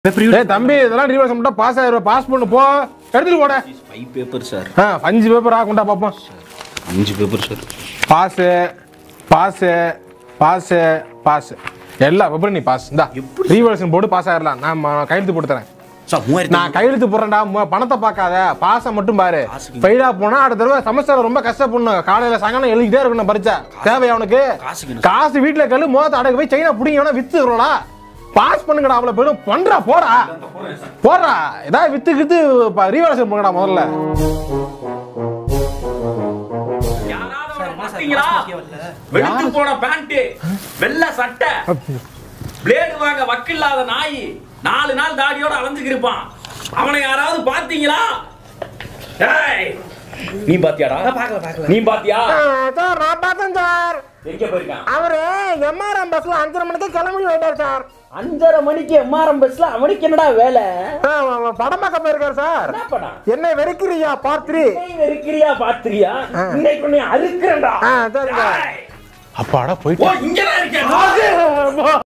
ஏய் தம்பி இதெல்லாம் ரீவர்ஸ் மட்டும் பாஸ் ஆயிரும் பாஸ் பண்ணு போ எடுத்துட்டு போட ஃபைவ் பேப்பர் சார் ஆ அஞ்சு பேப்பர் ஆகுண்டா பாப்போம் அஞ்சு paper sir pass pass pass pass எல்லா பேப்பரும் நீ பாஸ் இந்தா ரீவர்ஷன் போட்டு பாஸ் ஆயிடலாம் நான் ம- கையெழுத்து போட்டு தரேன் சார் மூவாயிரத்தி நான் கையெழுத்து போடுறேன்டா மு- பணத்தை பார்க்காத பாஸை மட்டும் பாரு காசுக்கு- ஃபெயிலா போனா அடுத்த தடவை செமஸ்டர் ரொம்ப கஷ்டப்படணும் காலையில சாயங்காலம் எழுதிட்டே இருக்கணும் பரிச்சா தேவையா உனக்கு காசுக்கு என்ன? காசு வீட்டுல கல்லு மோத்த அடகு போய் சைனா புடிங்க வித்துறோடா பாஸ் பண்ணுங்கடா அவ்வளவு பேரும் பண்றா போடா போடுறா ஏதாவது வித்து கித்து ரீவர்ஷன் பண்ணுங்கடா முதல்ல யாராவது அவனை பாத்தீங்களா? வெளுத்து போன பேண்ட் வெள்ளை சட்டை பிளேடு வாங்க வக்கில்லாத நாய் நாலு நாள் தாடியோட அலைஞ்சுக்கு இருப்பான் அவனை யாராவது பாத்தீங்களா ஏய், நீ பாத்தியாடா நீ பாத்தியா சார் நான் பார்த்தேன் சார் எங்க போயிருக்கான் அவரு எம்ஆர்எம் பஸ்ல அஞ்சரை மணிக்கு கிளம்பி போயிட்டார் சார் அஞ்சரை மணிக்கு எம்ஆர்எம் பஸ்ல அவனுக்கு என்னடா வேலை படம் பார்க்க போயிருக்காரு சார் என்ன படம் என்ன வெறுக்கிறியா பார்ட் த்ரீ இன்னைக்கு இருக்கிறியா பாத்திரியா இன்னைக்கு உன்னை அறுக்கிறேன்டா சரிங்க ஏய், அப்பாடா ஓ போயிட்டு இங்கதான் இருக்கேன்